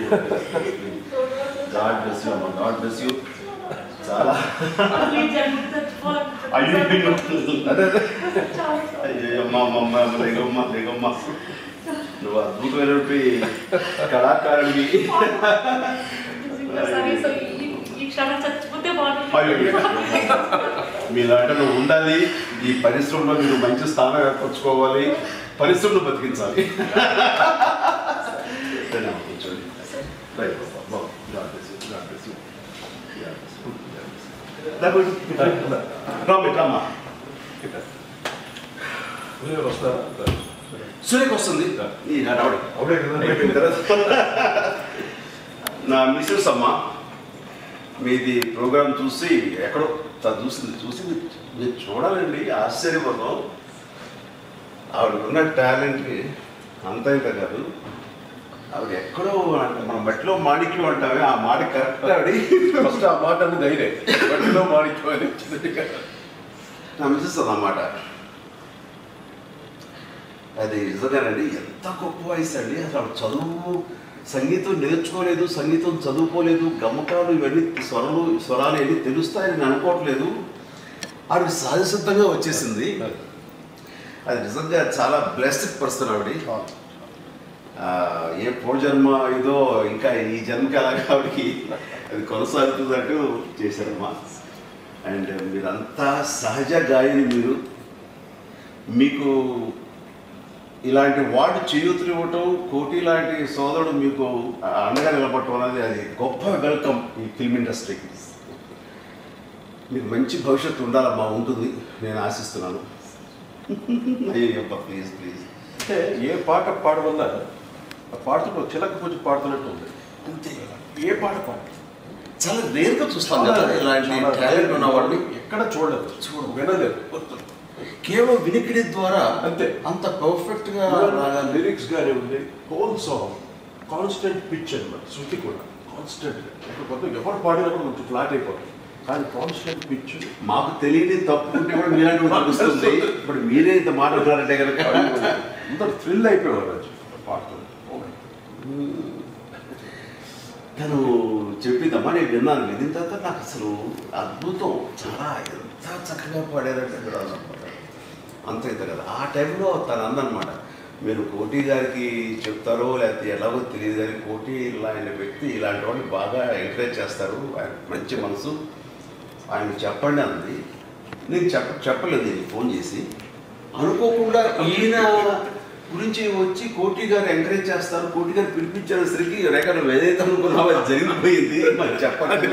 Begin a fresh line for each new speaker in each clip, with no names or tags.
God bless you అమ్మ God bless you చాలా అయ్యో
అదే అదే
అయ్యో అమ్మ అమ్మ అమ్మ లేగమ్మ లేగమ్మ నువ్వు అద్భుతమైనటువంటి కళాకారుడివి
ఈ క్షణం చచ్చిపోతే
అయ్యో.
బాగుంటుంది
మీలాంటి నువ్వు ఉండాలి ఈ పరిశ్రమలో మీరు మంచి స్థానం ఏర్పరచుకోవాలి పరిశ్రమను బతికించాలి సరే, కూర్చోండి. రైట్, బాబు. God bless you, God bless you. God bless you, God bless you. రా, కూర్చో. రా, బిడ్డ, రామ్మా.
ఎవరు వస్తారా
సురేఖ వస్తుంది ఈ హడావుడి
అవునే కదా
అయిపోయిన తర్వాత నా మిస్సెస్ అమ్మ మీది ప్రోగ్రామ్ చూసి ఎక్కడో తను చూసింది చూసి మీరు- మీరు చూడాలండి ఆశ్చర్యపోతాం ఆవిడకున్న టాలెంట్కి అంత ఇంత కాదు ఆవిడ ఎక్కడో అంట- మన మట్టిలో మాణిక్యం అంటామే ఆ మాట కరెక్ట్ ఆవిడ
ఫస్ట్ ఆ మాట అనేది అయినే బట్టిలో మాణిక్యం అని వచ్చింది కదా
నా మిస్సెస్ అన్నమాట అది నిజంగానండి ఎంత గొప్ప వయసు అండి అసలు ఆవిడ చదువు సంగీతం నేర్చుకోలేదు సంగీతం చదువుకోలేదు గమ్మకాలు ఇవన్నీ స్వరాలు స్వరాలు ఇవన్నీ తెలుస్తాయని నేను అనుకోవట్లేదు ఆవిడ సహజసిద్ధంగా వచ్చేసింది అది నిజంగా చాలా బ్లెస్డ్ పర్సన్ ఆవిడ ఆ, ఏ పూర్వజన్మ ఇదో ఇంకా ఈ జన్మకి అలాగే ఆవిడకి అది కొనసాగుతుందంటూ చేశారమ్మా అండ్ మీరంతా సహజ గాయని మీరు మీకు ఇలాంటి వార్డు చేయూతులు ఇవ్వటం కోటి లాంటి సోదరుడు మీకు అండగా నిలబడటం అనేది అది గొప్ప వెల్కమ్ ఈ ఫిల్మ్ ఇండస్ట్రీకి మీకు మంచి భవిష్యత్తు ఉండాలమ్మా ఉంటుంది నేను ఆశిస్తున్నాను అయ్యో ప్లీజ్ ప్లీజ్
అంటే ఏ పాట పాడవన్నా ఆ పాడుతుంటే ఒక చిలక పూజ పాడుతున్నట్టు ఉంది
అంతే
ఏ పాట పాడ
చాలా రేర్గా చూస్తాం కదా ఇలాంటి టాలెంట్ ఉన్నవాడిని
ఎక్కడ చూడలేదు
చూడము.
వినలేదు
కేవలం వినికిడి ద్వారా
అంతే.
అంత పర్ఫెక్ట్ గా రాగాలి
లిరిక్స్ గానే ఉంది హోల్ సాంగ్ కాన్స్టెంట్ పిచ్ అన్నమాట శృతి కూడా కాన్స్టెంట్ ఇప్పుడు కొంత ఎవరు పాడినా కూడా కొంచెం ఫ్లాట్ అయిపోతుంది కానీ కాన్స్టెంట్ పిచ్
మాకు తెలియని తప్పుకుంటే కూడా మీలాంటి తెలుస్తుంది ఇప్పుడు మీరే ఇంత మాట్లాడారంటే కనుక
అంత థ్రిల్ అయిపోయేవారు రాజు పాడుతుంది Oh my God.
తను చెప్పిందమ్మా నేను విన్నాను విన్న తర్వాత నాకు అసలు అద్భుతం చాలా ఎంత చక్కగా పాడారంటే మీరు అన్నమాట. అంత ఇంత కదా ఆ టైంలో తను అందనమాట మీరు కోటి గారికి చెప్తారో లేకపోతే ఎలాగో తెలియదు కానీ కోటి లాంటి వ్యక్తి ఇలాంటి వాళ్ళు బాగా ఎంకరేజ్ చేస్తారు ఆయన మంచి మనసు ఆయన చెప్పండి అంది నేను చెప్ప చెప్పలేదు నేను ఫోన్ చేసి అనుకోకుండా ఈయన గురించి వచ్చి కోటి గారు ఎంకరేజ్ చేస్తారు కోటి గారు పిలిపించేసరికి రేఖ నువ్వు ఏదైతే అనుకున్నావో అది జరిగిపోయింది మరి చెప్పండి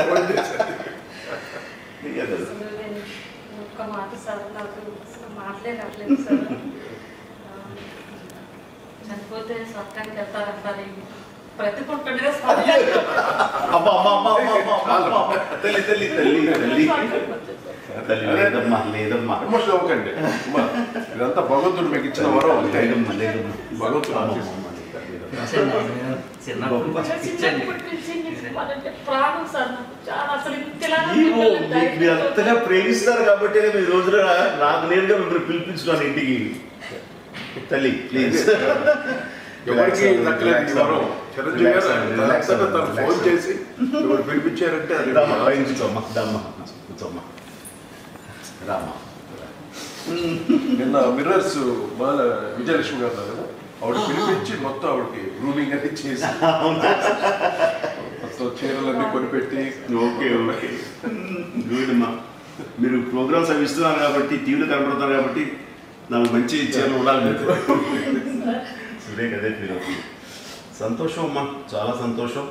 అసలు నేను ఒక్క మాట సార్ నాకు అసలు మాటలే రావట్లేదు సార్ ఆ, చనిపోతే స్వర్గానికి వెళ్తారంటారు ప్రతికుంటుండగా స్వర్గానికి
అబ్బా అమ్మా అమ్మా అమ్మా అమ్మా అమ్మా అమ్మా తల్లి తల్లి తల్లి తల్లి తల్లి లేదమ్మా లేదమ్మా
ఎమోషన్ అవ్వకండి అమ్మా, ఇదంతా భగవంతుడు మీకు ఇచ్చిన వరం అంతే
లేదమ్మా లేదమ్మా
భగవంతుడు
అమ్మా,
ఆశీస్సు.
అమ్మా, తల్లి, తల్లి.
చిన్నప్పుడు
చిన్నప్పటి నుంచి మీకు వాళ్ళంటే ప్రాణం సార్ నాకు చాలా అసలు ఇంతలా
ఏమో, మీ- మీరు అంతగా ప్రేమిస్తారు కాబట్టి ఈ రోజున నాకు నేరుగా మిమ్మల్ని పిలిపించున్నాను ఇంటికి తల్లి ప్లీజ్
ఎవరికి దక్కలేదు ఈ వరం చిరంజీవి గారు తనంతటా తను ఫోన్ చేసి ఎవరు పిలిపించారంటే అది
కూర్చోమ్మా దమ్మా కూర్చోమ్మా రామా
నిన్న మిర్రర్స్ బాల విజయలక్ష్మి గారు ఉన్నారు కదా ఆవిడ పిలిపించి మొత్తం ఆవిడకి గ్రూమింగ్ అది చేసి మొత్తం చీరలన్నీ కొనిపెట్టి
ఓకే ఓకే గుడ్ అమ్మా మీరు ప్రోగ్రామ్స్ అవి ఇస్తున్నారు కాబట్టి టీవీలో కనపడుతున్నారు కాబట్టి నాకు మంచి చీరలు ఉండాలి మీకు సురేఖ అదే ఫీల్ అవుతుంది సంతోషం అమ్మా చాలా సంతోషం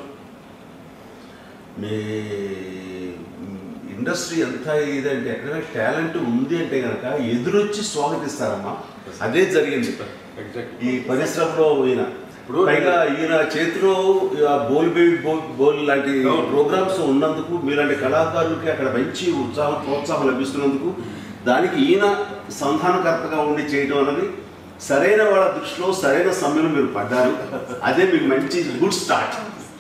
మీ ఇండస్ట్రీ ఎంత ఇదంటే ఎక్కడైనా టాలెంట్ ఉంది అంటే కనుక ఎదురొచ్చి స్వాగతిస్తారమ్మా అదే జరిగింది ఈ పరిశ్రమలో ఈయన
ఇప్పుడు
పైగా ఈయన చేతిలో ఆ బోల్ బేబీ బోల్ బోల్ లాంటి
అవును.
ప్రోగ్రామ్స్ ఉన్నందుకు మీలాంటి కళాకారులకి అక్కడ మంచి ఉత్సాహం ప్రోత్సాహం లభిస్తున్నందుకు దానికి ఈయన సంధానకర్తగా ఉండి చేయడం అన్నది సరైన వాళ్ళ దృష్టిలో సరైన సమయంలో మీరు పడ్డారు అదే మీకు మంచి గుడ్ స్టార్ట్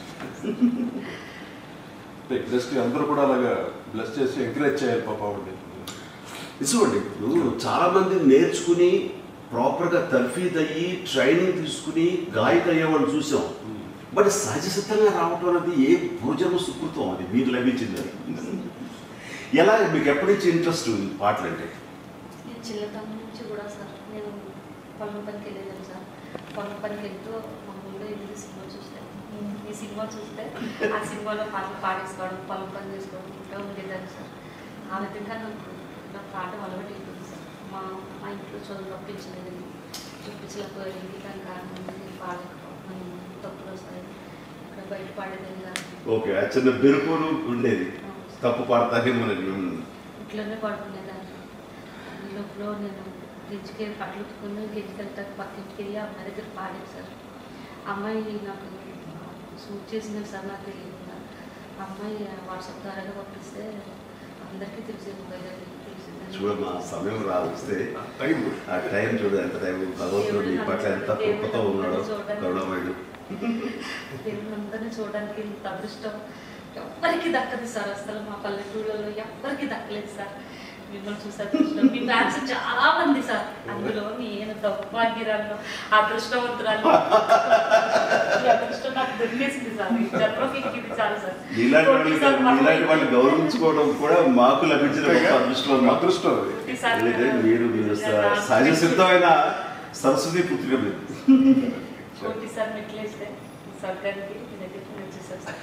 ఇండస్ట్రీ అందరూ కూడా అలాగా బ్లెస్ చేసి ఎంకరేజ్ చేయాలి పాప ఆవిడని
నిజమండి ఇప్పుడు చాలా మంది నేర్చుకుని ప్రాపర్గా తర్ఫీద్ అయ్యి ట్రైనింగ్ తీసుకుని గాయకు అయ్యేవాళ్ళు చూసాం బట్ సహజ సిద్ధంగా రావటం అనేది ఏ భోజనం సుకృతం అది మీకు లభించింది అది. ఎలా మీకు ఎప్పటి నుంచి ఇంట్రెస్ట్ పాటలు అంటే
నేను చిన్నతనం నుంచి కూడా సార్ నేను పొలం పనికి వెళ్ళేదాన్ని సార్ పొలం పనికి వెళ్తూ మా ఊళ్ళో ఎనిమిది సినిమా చూస్తే ఈ సినిమా చూస్తే ఆ సినిమాలో పాటలు పాడేసుకోవడం పొలం పని చేసుకోవడం ఇంకా ఉండేదాన్ని సార్ ఆ విధంగా నాకు నా పాట అలవాటు అయిపోయింది సార్ మా మా ఇంట్లో చదువు రప్పించలేదు చూపించలేకపోయింది దాని కారణం నేను పాడలేకపోవడం తప్పులు వస్తాయి ఇక్కడ బయట పాడేదాన్ని కాదు
ఓకే ఆ చిన్న బెరుపులు ఉండేది తప్పు పాడతానేమోనని
ఇంట్లోనే పడుకునేదాన్ని ఈ లోపల నేను గింజకి బట్టలు ఉతుకుని గింజకెళ్తాక పక్కింటికి వెళ్ళి అమ్మాయి దగ్గర పాడాను సార్ అమ్మాయి నాకు సూట్ చేసింది సార్ నాకు తెలియదు అమ్మాయి వాట్సాప్ ద్వారా పంపిస్తే అందరికీ తెలిసింది ప్రజలకి తెలిసింది
చూడమ్మా సమయం రావస్తే
టైం
ఆ టైం చూడు ఎంత టైం భగవంతుడు నీ పట్ల ఎంత కృపతో ఉన్నాడో కరుణమయుడు
అందరినీ చూడడానికి ఇంత అదృష్టం ఎవ్వరికి దక్కదు సార్ అసలు మా పల్లెటూళ్ళలో ఎవ్వరికి దక్కలేదు సార్ మిమ్మల్ని చూసే అదృష్టం మీ ఫ్యాన్స్ చాలా మంది సార్ అందులో నేను దౌర్భాగ్యరాలు అదృష్టవంతురాలు ఈ అదృష్టం నాకు దొరికేసింది సార్ ఈ జన్మకి ఇది చాలు సార్
ఇలాంటి
కోటి
వాళ్ళని
సార్ మనం
ఇలాంటి వాళ్ళని గౌరవించుకోవడం కూడా మాకు లభించిన గొప్ప అదృష్టం
అదృష్టం అది
కోటి సార్
ఎందుకంటే మీరు మీరు స- సహజ సిద్ధమైన సరస్వతి పుత్రిక మీరు
కోటి సార్ మెట్లేస్తే స్వర్గానికి మీ దగ్గరికి వచ్చేసారు సార్.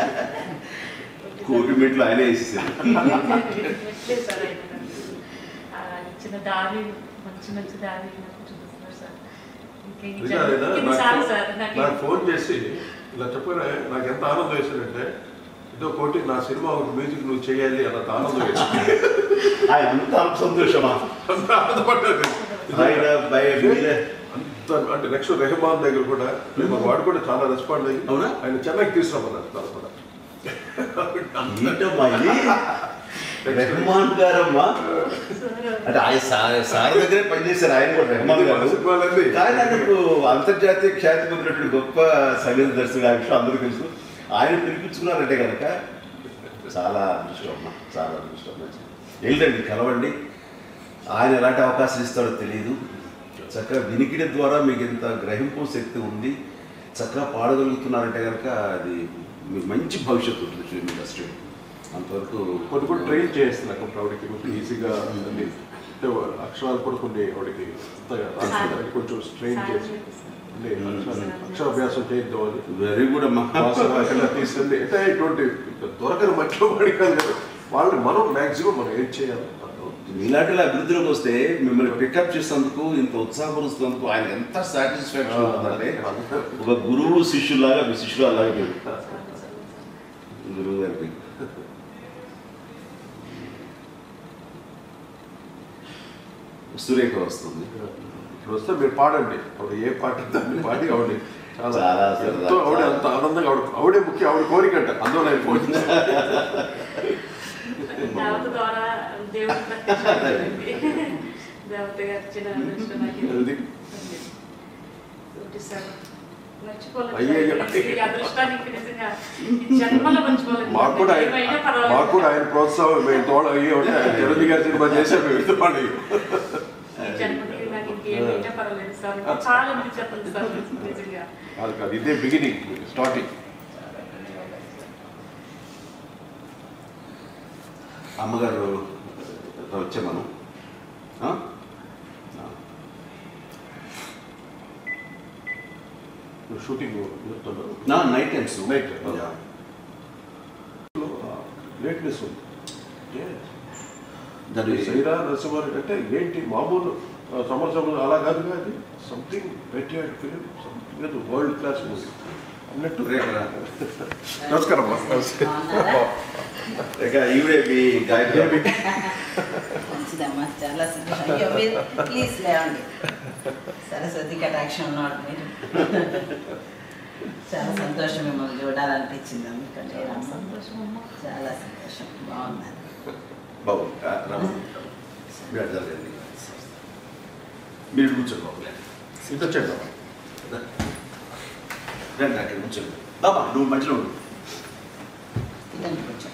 కోటి మెట్లు ఆయనే వేసేసారు
మెట్లే సార్ ఆయన నాకు. ఆ ఇచ్చిన దారి మంచి మంచి దారి నాకు చూపిస్తున్నారు సార్ ఇంకేం
నిజాలేదా?
ఇది
నాకు
చాలు సార్ నాకు
నాకు ఫోన్ చేసి ఇలా చెప్పగానే నాకు ఎంత ఆనందం వేసిందంటే ఇదో కోటి నా సినిమా ఒక మ్యూజిక్ నువ్వు చేయాలి అన్నంత ఆనందం వేసింది
ఆయన అంత అల్ప సంతోషమా
అంత ఆనందపడ్డాను
ఆయన బయ- మీరే
అంత అంటే నెక్స్ట్ రెహమాన్ దగ్గర కూడా మా వాడు కూడా చాలా రెస్పాండ్ అయ్యి
అవునా?
ఆయన చెన్నైకి తీసుకురామన్నారు తను కూడా
ఏంటమ్మా ఇది రెహమాన్ గారమ్మా అంటే ఆయన సార్ సార్ దగ్గరే పనిచేశారు ఆయన కూడా రెహమాన్
మన
గారు
సినిమాలన్నీ
కానీ ఆయనకు అంతర్జాతీయ ఖ్యాతి పొందినటువంటి గొప్ప సంగీత దర్శకుడు ఆ విషయం అందరూ తెలుసు ఆయన పిలిపించుకున్నారంటే కనుక చాలా అదృష్టం అమ్మా చాలా అదృష్టం వెళ్ళండి కలవండి ఆయన ఎలాంటి అవకాశం ఇస్తాడో తెలియదు చక్కగా వినికిడి ద్వారా మీకు ఇంత గ్రహింపు శక్తి ఉంది చక్కగా పాడగలుగుతున్నారంటే కనుక అది మీకు మంచి భవిష్యత్తు ఉంటుంది ఫిల్మ్ ఇండస్ట్రీ అంతవరకు
కొన్ని కూడా ట్రైన్ చేస్తున్నాను కొంచెం ఆవిడకి కొంచెం ఈజీగా అన్ని అంటే అక్షరాలు కూడా కొన్ని ఆవిడకి అంతగా రాసుకోవడానికి కొంచెం ట్రైన్ చేసి అన్ని అక్షరాలు అక్షరాభ్యాసం చేద్దాం అని
వెరీ గుడ్ అమ్మా
అక్కడ తీసుకెళ్ళి అంటే ఇటువంటి దొరకని మధ్యలో పడి కాదు కదా వాళ్ళని మనం మ్యాక్సిమం మనం ఏం చేయాలి
మీలాంటి వాళ్ళ అభివృద్ధిలోకి వస్తే మిమ్మల్ని పికప్ చేసినందుకు ఇంత ఉత్సాహపరుస్తున్నందుకు ఆయన ఎంత సాటిస్ఫాక్షన్ ఉంటుందంటే ఒక గురువు శిష్యులాగా మీ శిష్యులు అలాగే మీరు గురువు గారికి సురేఖ వస్తుంది
ఇప్పుడు వస్తే మీరు పాడండి ఆవిడ ఏ పాట దాన్ని పాడి ఆవిడ చాలా
చాలా సరదా.
ఎంతో ఆవిడ అంత ఆనందంగా ఆవిడ ఆవిడే ముఖ్యం ఆవిడ కోరిక అంట అందులో నేను ఫోన్ చేశాను.
దేవత ద్వారా దేవుడు ప్రత్యక్షమైంది. దేవత గారు ఇచ్చిన అదృష్టం నాకు ఇది.
అది.
ఒకటి సార్ మర్చిపోలేదు
అయ్యయ్యో.
సార్. ఈ అదృష్టానికి నిజంగా ఈ జన్మలో మర్చిపోలేదు
మాకు కూడా ఆయన
ఏమైనా పర్వాలేదు.
మాకు కూడా ఆయన ప్రోత్సాహం మేము తోడ అయ్యి ఉంటే చిరంజీవి గారి సినిమా చేసాం మేము ఇంత పాడి
ఈ జన్మకి నాకు ఇంకేమైనా పర్వాలేదు సార్ చాలా మంది చెప్పండి సార్ నిజంగా
కాదు కాదు ఇదే బిగినింగ్ స్టార్టింగ్
అమ్మగారు వచ్చే మనం ఆ?
షూటింగ్ చేస్తున్నాం
నా night times
Night, yeah. Lateness ఉంది
దాని
సైరా నరసింహారెడ్డి అంటే ఏంటి మామూలు సంవత్సరం అలా కాదు అది సంథింగ్ పెట్టాడు ఫిలిం సంథింగ్ అది వరల్డ్ క్లాస్ మూవీ అన్నట్టు
రేఖరా.
నమస్కారం
ఇక ఈవిడే మీ గాయత్రి
మంచిదమ్మా చాలా సంతోషం అయ్యో మీరు ప్లీజ్ లేవండి సరస్వతి కటాక్షం ఉన్నాడు మీరు చాలా సంతోషం మిమ్మల్ని చూడాలనిపించింది అందుకంటే
చాలా సంతోషం అమ్మ
చాలా సంతోషం బాగున్నారు
బాబు ఆ, రాము. మీరు అటు జరగండి. మీరు కూర్చోండి బాబు
ఇంత చేద్దాం
రండి అక్కడ కూర్చోండి బాబా నువ్వు మధ్యలో ఉండు
ఇదండి కొంచెం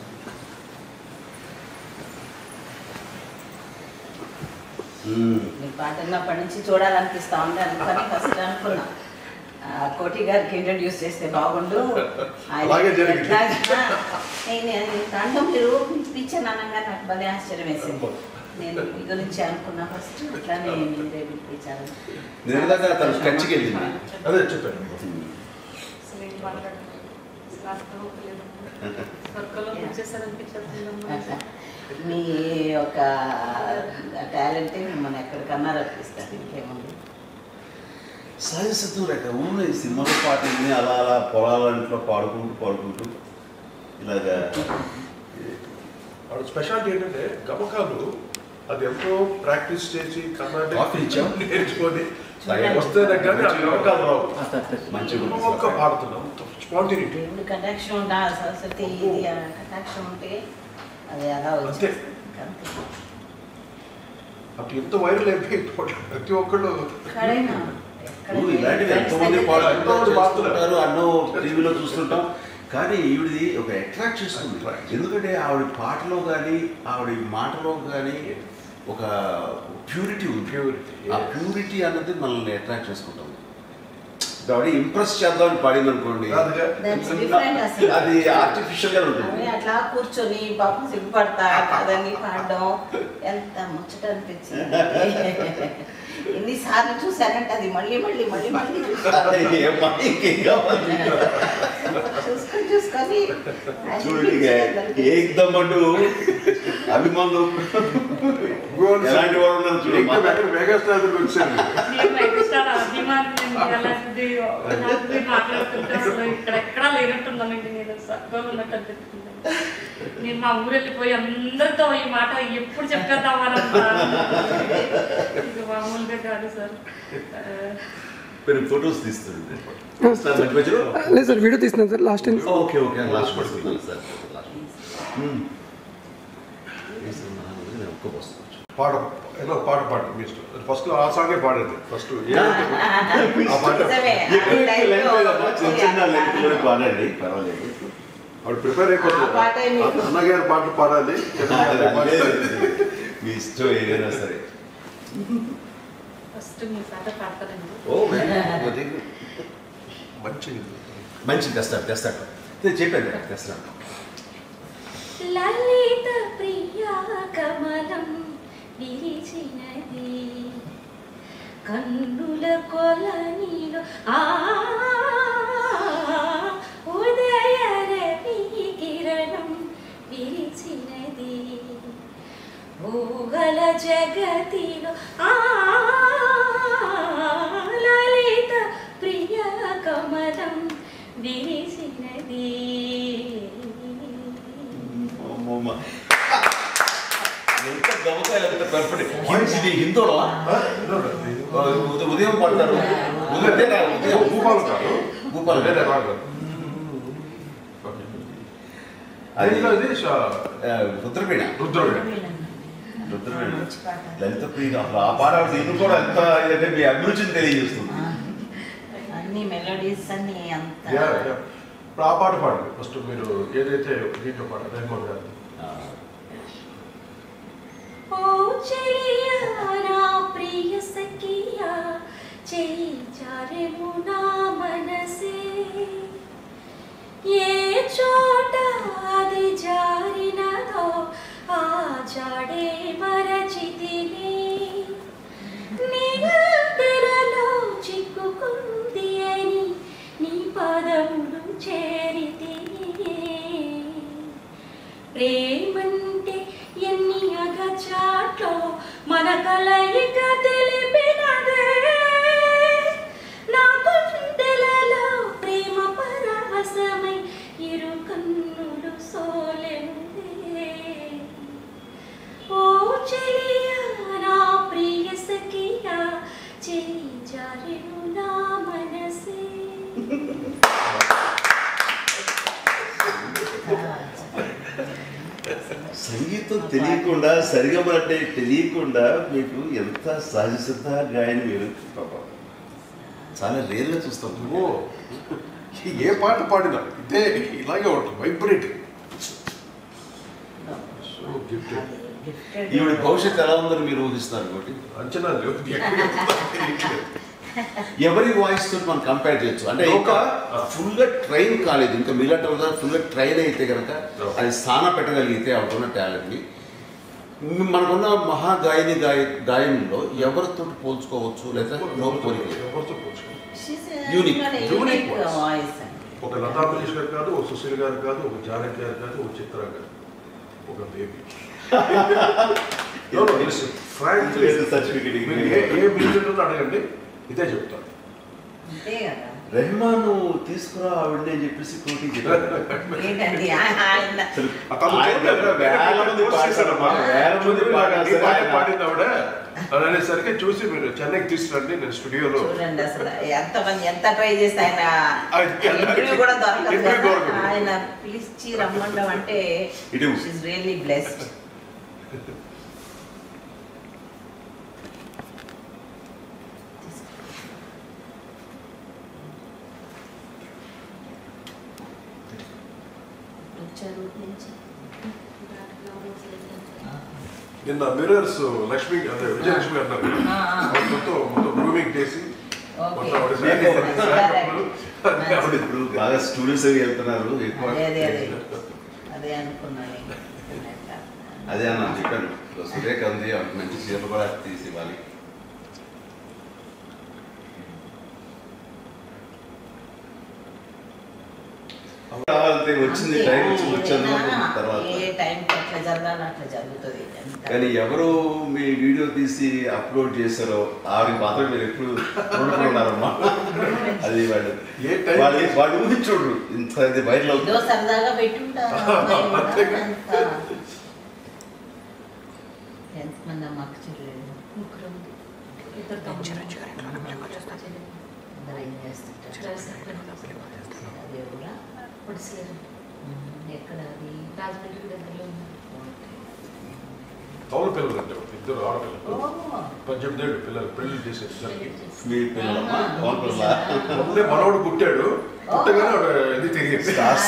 మ్మ్.
మీ పాట ఉన్నప్పటి నుంచి చూడాలనిపిస్తా ఉంది అందుకని ఫస్ట్ అనుకున్నా ఆ, కోటి గారికి ఇంట్రడ్యూస్ చేస్తే బాగుండు ఆయన
అలాగే జరిగింది.
ఎట్లాగా, నేను నేను దాంట్లో మీరు పిలిపించాను అనగా నాకు భలే ఆశ్చర్యం వేసింది నేను మీ గురించి అనుకున్నా ఫస్ట్ అట్లానే మీరే పిలిపించారు
నిన్నదాకా తను స్కెచ్కి వెళ్ళింది
అదే చెప్పాను
అసలు ఏం మాట్లాడలేదు అసలు అర్థం అవ్వలేదు వర్కలో వచ్చేసారనిపించట్లేదు
మీ యొక్క టాలెంటే మిమ్మల్ని ఎక్కడికన్నా రప్పిస్తారు ఇంకేముంది
సహజ సిద్ధం రేఖ ఊళ్ళో ఈ సినిమాలో పాటల్ని అలా అలా పొలాలంట్లో పాడుకుంటూ పాడుకుంటూ ఇలాగా
వాడు స్పెషాలిటీ ఏంటంటే గమకాలు అది ఎంతో ప్రాక్టీస్ చేసి
కాఫీ ఇచ్చావా?
కర్ణాటక నేర్చుకొని వస్తేనే కానీ ఆ గమకాలు రావు
మంచిగా
ఒక్క పాడుతున్నాం స్పాంటినిటీ
దేవుడి కటాక్షం ఉందా సరస్వతి ఇది ఆ కటాక్షం ఉంటే అది అలా
అంతే.
వచ్చేస్తుంది అంతే.
అప్పుడు ఎంత వైరల్ అయిపోయి ప్రతి ఒక్కళ్ళు
ఎక్కడైనా ఎక్కడ
నువ్వు ఇలాంటివి ఎంతోమంది
friends
పాడు
దగ్గర
ఎంతోమంది పాడుతుంటారు అన్నో టీవీలో చూస్తుంటాం కానీ ఈవిడిది ఒక అట్రాక్ట్ చేస్తుంది
Attract.
ఎందుకంటే ఆవిడ పాటలో కానీ ఆవిడ మాటలో కానీ ఒక ప్యూరిటీ ఉంది
Purity,
ఆ
yes.
ప్యూరిటీ అన్నది మనల్ని అట్రాక్ట్ చేసుకుంటాం ఆవిడ ఇంప్రెస్ చేద్దామని పాడింది అనుకోండి
కాదుగా.
That's different అసలు.
అది ఆర్టిఫిషియల్ గా ఉంటుంది
ఆమె అట్లా కూర్చొని పాపం సిగ్గుపడతా కాదని పాడడం ఎంత ముచ్చట అనిపించింది ఎన్నిసార్లు చూశానంటే అది మళ్ళీ మళ్ళీ మళ్ళీ మళ్ళీ చూస్తాను
అదే, ఏమ్మా, ఇంకేం కావాలి
చూసుకొని చూసుకొని
చూడండి ఇక ఏకదమ్ అంటూ అభిమానులు ఎలాంటి వాడు ఉన్నారు చూడండి
మెగాస్టార్ దగ్గరికి వచ్చాను
నేను మెగాస్టార్ అభిమాని అలాంటిది నాకు మీరు మాట్లాడుతుంటే అసలు ఇక్కడ ఎక్కడా లేనట్టున్నానండి నేను సర్గోలు ఉన్నట్టు అనిపిస్తుంది నేను మా ఊరు వెళ్ళిపోయి అందరితో ఈ మాట ఎప్పుడు చెప్పేద్దామని ఇది మామూలుగా కాదు సార్ ఆ,
మీరు ఫొటోస్ తీస్తుండే సార్ మధ్య
లేదు సార్ వీడియో తీస్తున్నాను sir last time
okay okay last పడుతున్నాను సార్ ఒక్క వస్తుంది
పాట ఏదో పాట పాడు మీ ఇష్టం ఫస్ట్ ఆ సాంగే పాడేది ఫస్ట్ ఆ పాట
నిజమే.
చిన్న చిన్న లెంగ్త్లోనే పాడండి పర్వాలేదు
ఆవిడ ప్రిపేర్
ఆ పాటే
అయిపోతుంది
మీకు.
అన్నగారి పాటలు పాడాలి
మీ ఇష్టం ఏదైనా సరే
ఫస్ట్ మీ పాట పాడతానండి
ఓ
మంచి
మంచి తెస్తాడు తెస్తాడు నేను చెప్పాను కదా, తెస్తాడు
లలిత ప్రియా కమలం విరిచినది కన్నుల కొలనిలో ఆ ఉదయ రవి కిరణం విరిచినది ఊహల జగతిలో ఆ లలిత ప్రియ కమలం విరిసినది
అమ్మమ్మ. ఎంత గమకాలు ఎంత పర్ఫెక్ట్ హిందీ హిందోళ ఉదయం పడతారు ఉదయం ఉదయం
భూపాలు కాదు
భూపాలు
వేరే రాదు అది
అది
అది శా-
ఆ, రుద్రవీణ
రుద్రుడు
రుద్రవీణ
మంచి పాట.
లలిత ప్రియ అసలు ఆ పాట దీన్ని కూడా ఎంత ఇదంటే మీ అభిరుచిని తెలియజేస్తుంది
అన్ని మెలోడీస్ అన్ని అంత
యా, యా. ఇప్పుడు ఆ పాట పాడండి ఫస్ట్ మీరు ఏదైతే దీంట్లో పాట రెహమాన్ గారు
ఆ,
ఓ చెలియా నా ప్రియ సఖియా చెయ్యి జారెము నా మనసే ఏ చోట అది జారినదో ఆ జాడే మరచితిని నిగంతెరలో చిక్కుకుంది అని నీ పదములు చేరితిని ప్రేమంటే ఎన్ని అగచాట్లో మన కలయిక తెలిపినదే నా గుండెలలో ప్రేమ పరవశమై ఇరు కన్నులు సోలెనుదే ఓ చెలియా నా ప్రియ సఖియా చెయ్యి జారెను నా మనసే
సంగీతం తెలియకుండా సరిగమలంటే తెలియకుండా మీకు ఎంత సహజ సిద్ధ గాయని మీరు పాపం. చాలా రేర్గా చూస్తాం
ఓ ఏ పాట పాడినా ఇదే ఇలాగే ఉంటుంది వైబ్రేటింగ్ సో గిఫ్టెడ్
Gifted.
ఈవిడ భవిష్యత్తు ఎలా ఉందని మీరు ఊహిస్తారు ఒకటి
అంచనా లేదు ఎక్కడ ఉంటుందో తెలియట్లేదు.
ఎవరి వాయిస్ తోటి మనం కంపేర్ చేయొచ్చు అంటే ఇంకా ఫుల్ గా ట్రైన్ కాలేదు ఇంకా మిగతా ఫుల్ గా ట్రైన్ అయితే కనుక అది స్థాన పెట్టగలిగితే అవుతున్న టాలెంట్ ని మనకున్న మహా గాయని గాయ గాయనంలో ఎవరితో పోల్చుకోవచ్చు లేదా నో పోలిక
ఎవరితో పోల్చుకోవాలి
Unique.
Unique voice.
వాయిస్
ఒక లతా మంగేష్కర్ కాదు ఒక సుశీల్ గారు కాదు ఒక జానకి గారు కాదు ఒక చిత్ర గారు ఒక బేబీ ఫ్రాంక్లీ
Certificate.
ఏ మ్యూజిక్ అడగండి ఇదే చెప్తాను
అంతే కదా
రెహమాన్ తీసుకురా ఆవిడని అని చెప్పేసి కోటి చెప్పారు
ఏంటండి ఆ- ఆయన
అసలు
అతను
ఆయన దగ్గర వేల మంది పాడతారమ్మా, వేల మంది పాడారు
ఈ పాట
ఆయన.
పాడింది ఆవిడ అని అనేసరికి చూసి మీరు చెన్నైకి తీసుకురండి నేను స్టూడియోలో
చూడండి అసలు ఎంత మంది ఎంత ట్రై చేస్తే ఆయన
ఆయన
ఇంటర్వ్యూ కూడా దొరకదు
ఇంటర్వ్యూ
కదా.
దొరకదు.
ఆయన పిలిచి రమ్మండం అంటే
ఇటు.
షీఈ్ రియల్లీ బ్లెస్డ్
వచ్చారు నుంచి దాంట్లో రోజు వెళ్ళాను.
నిన్న మిర్రర్స్ లక్ష్మి అదే విజయలక్ష్మి అన్నారు
ఆ, ఆ.
ఆవిడ మొత్తం మొత్తం గ్రూమింగ్ చేసి
ఓకే.
మొత్తం ఆవిడ
Makeup.
makeup.
ఆవిడ ఇప్పుడు బాగా స్టూడెంట్స్ అవి వెళ్తున్నారు ఎక్కువ
అదే అదే అదే అదే అనుకున్నాను
అదే అన్న చెప్పాను సురేఖ ఉంది ఆవిడకి మంచి చీరలు కూడా తీసి ఇవ్వాలి కావాలంటే వచ్చింది టైం వచ్చి వచ్చాను తర్వాత
ఏ టైం అట్లా జరగాలి అట్లా జరుగుతుంది ఎంత-
కానీ ఎవరు మీ వీడియో తీసి అప్లోడ్ చేశారో ఆవిడకి మాత్రం మీరు ఎప్పుడు చూడకున్నారమ్మా అది వాళ్ళు
ఏ టైం
వాళ్ళు వాళ్ళు ఊహించుడు ఇంత ఇది వైరల్
ఏదో
అవుతుంది
సరదాగా పెట్టుంటారు అమ్మాయి కూడా అంతా. ఎంతమంది అమ్మకి చెల్లెలు
ముగ్గురు ఉంది. ఇద్దరు తమ్ముళ్ళు.
అందరూ ఏం చేస్తుంటారు
చేస్తారు.
అదే కూడా
ఒడిసిలేరు.
ఎక్కడ అది
రాజమండ్రి దగ్గరలో ఉంది
కౌలు పిల్లలు అంటే ఇద్దరు ఆడపిల్లలు
ఓ,
పద్దెనిమిది ఏళ్ళు పిల్లలు పెళ్లి చేసే ఇద్దరికి
మీ పిల్లలమ్మా పవన్ పిల్ల
ముందే మనోడు పుట్టాడు పుట్టగానే ఆవిడ ఇది తిరిగింది
స్టార్స్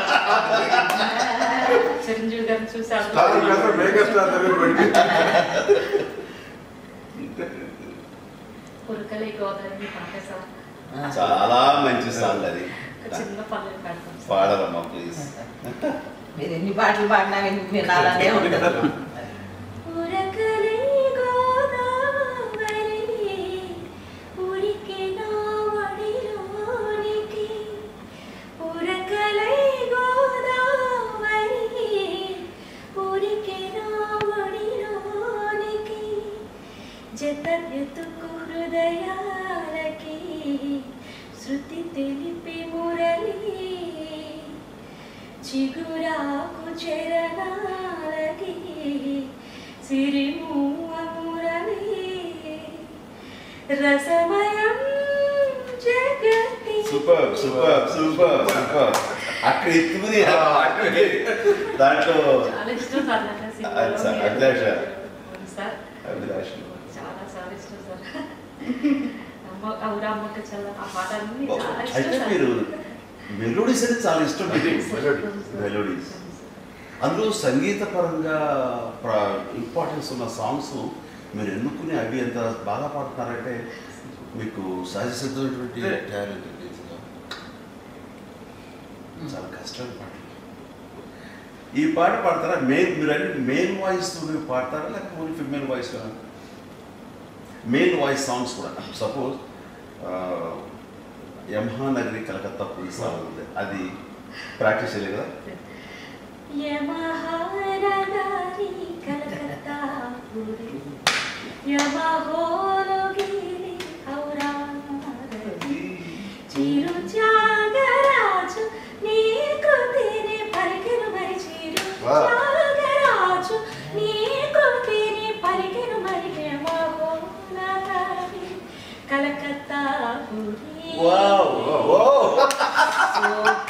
చిరంజీవి గారిని చూసి
స్టార్ కాస్త మెగా స్టార్ దగ్గర పెట్టి
ఉరకలే గోదావరి పాట సార్
ఆ.
చాలా మంచి సాంగ్ అది
ఒక చిన్న పల్లె పాడతాం సార్.
పాడరమ్మా ప్లీజ్
మీరు ఎన్ని పాటలు పాడినా విని- వినాలనే ఉంటుంది
ఉరకలే గోదావరి ఉరికెన వడిలోనికి ఉరకలే గోదావరి ఉరికెన వడిలోనికి జత ఎత్తుకు హృదయాలకి శృతి తెలిపి మురళి చిగురాకు చరణాలకి సిరిమూవ మురళి రసమయం జగతి
సూపర్ సూపర్ సూపర్ సూపర్ అక్కడ ఎత్తుకుని దాంట్లో
చాలా ఇష్టం సార్ నాకు ఆ సినిమాలో
అది సార్,
మీరు-
అభిలాష.
అవును సార్
అభిలాష్
చాలా చాలా ఇష్టం సార్ అమ్మ అవురా అమ్మక్క చల్ల ఆ పాట అన్ని చాలా ఇష్టం
అయితే
సార్.
మీరు మెలోడీస్ అంటే చాలా ఇష్టం మీకు మెలోడీస్ అందులో సంగీత పరంగా ఇంపార్టెన్స్ ఉన్న సాంగ్స్ మీరు ఎన్నుకుని అవి ఎంత బాగా పాడుతున్నారంటే మీకు సహజ సిద్ధమైనటువంటి టాలెంట్ అండి నిజంగా. చాలా కష్టమైన పాట ఈ పాట పాడతారా మేల్ మీరు అన్ని మేల్ వాయిస్ పాడతారా లేకపోతే only female voice male voice songs కూడా సపోజ్ యమహా నగరి కలకత్తా పోలీస్ సాంగ్ ఉంది అది ప్రాక్టీస్ చేయలేదు కదా
యమహానగరి కలకత్తా పురి యమహోలగిరి ఔరారతి చిరు త్యాగరాజు నీ కృతిని పరికెను మరి చిరు
Wow.
త్యాగరాజు నీ కృతిని పరికెను మరి యమహోలగిరి కలకత్తా పురి
వావ్
సూపర్